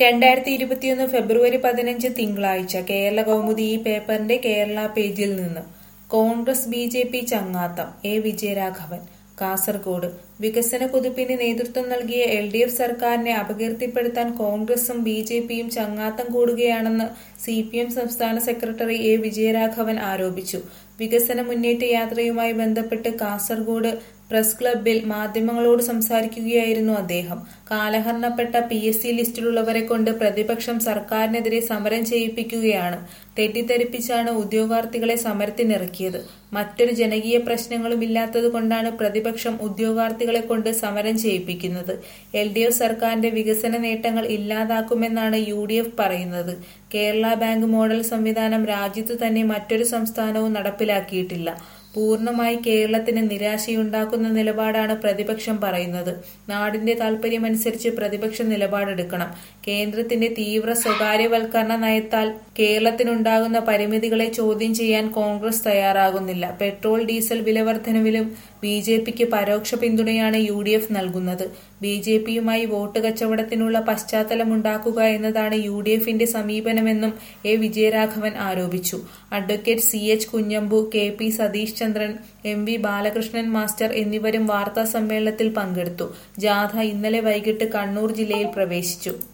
രണ്ടായിരത്തി ഇരുപത്തിയൊന്ന് ഫെബ്രുവരി പതിനഞ്ച് തിങ്കളാഴ്ച കേരള കൗമുദി ഈ പേപ്പറിന്റെ കേരള പേജിൽ നിന്ന് കോൺഗ്രസ് ബി ജെ പി ചങ്ങാത്തം എ വിജയരാഘവൻ കാസർഗോഡ് വികസന കുതിപ്പിന് നേതൃത്വം നൽകിയ എൽ ഡി എഫ് സർക്കാരിനെ അപകീർത്തിപ്പെടുത്താൻ കോൺഗ്രസും ബി ജെ പിയും ചങ്ങാത്തം കൂടുകയാണെന്ന് സി പി എം സംസ്ഥാന സെക്രട്ടറി എ വിജയരാഘവൻ ആരോപിച്ചു വികസന മുന്നേറ്റ യാത്രയുമായി ബന്ധപ്പെട്ട് കാസർഗോഡ് പ്രസ് ക്ലബ്ബിൽ മാധ്യമങ്ങളോട് സംസാരിക്കുകയായിരുന്നു അദ്ദേഹം കാലഹരണപ്പെട്ട പി എസ് സി ലിസ്റ്റിലുള്ളവരെ കൊണ്ട് പ്രതിപക്ഷം സർക്കാരിനെതിരെ സമരം ചെയ്യിപ്പിക്കുകയാണ് തെറ്റിദ്ധരിപ്പിച്ചാണ് ഉദ്യോഗാർത്ഥികളെ സമരത്തിനിറക്കിയത് മറ്റൊരു ജനകീയ പ്രശ്നങ്ങളും ഇല്ലാത്തതുകൊണ്ടാണ് പ്രതിപക്ഷം ഉദ്യോഗാർത്ഥികളെ കൊണ്ട് സമരം ചെയ്യിപ്പിക്കുന്നത് എൽ ഡി എഫ് സർക്കാരിന്റെ വികസന നേട്ടങ്ങൾ ഇല്ലാതാക്കുമെന്നാണ് യു ഡി എഫ് പറയുന്നത് കേരള ബാങ്ക് മോഡൽ സംവിധാനം രാജ്യത്തു തന്നെ മറ്റൊരു സംസ്ഥാനവും നടപ്പിലാക്കിയിട്ടില്ല പൂർണ്ണമായി കേരളത്തിന് നിരാശയുണ്ടാക്കുന്ന നിലപാടാണ് പ്രതിപക്ഷം പറയുന്നത് നാടിന്റെ താൽപര്യമനുസരിച്ച് പ്രതിപക്ഷം നിലപാടെടുക്കണം കേന്ദ്രത്തിന്റെ തീവ്ര സ്വകാര്യവൽക്കരണ നയത്താൽ കേരളത്തിനുണ്ടാകുന്ന പരിമിതികളെ ചോദ്യം ചെയ്യാൻ കോൺഗ്രസ് തയ്യാറാകുന്നില്ല പെട്രോൾ ഡീസൽ വിലവർദ്ധനവിലും ബി ജെ പിക്ക് പരോക്ഷ പിന്തുണയാണ് യു ഡി എഫ് നൽകുന്നത് ബി ജെ പിയുമായി വോട്ട് കച്ചവടത്തിനുള്ള പശ്ചാത്തലമുണ്ടാക്കുക എന്നതാണ് യു ഡി എഫിന്റെ സമീപനമെന്നും എ വിജയരാഘവൻ ആരോപിച്ചു advocate C H Kunhambu K P Satheesh Chandran M V Balakrishnan master എന്നിവരും വാർത്താ സമ്മേളനത്തിൽ പങ്കെടുത്തു ജാഥ ഇന്നലെ വൈകിട്ട് കണ്ണൂർ ജില്ലയിൽ പ്രവേശിച്ചു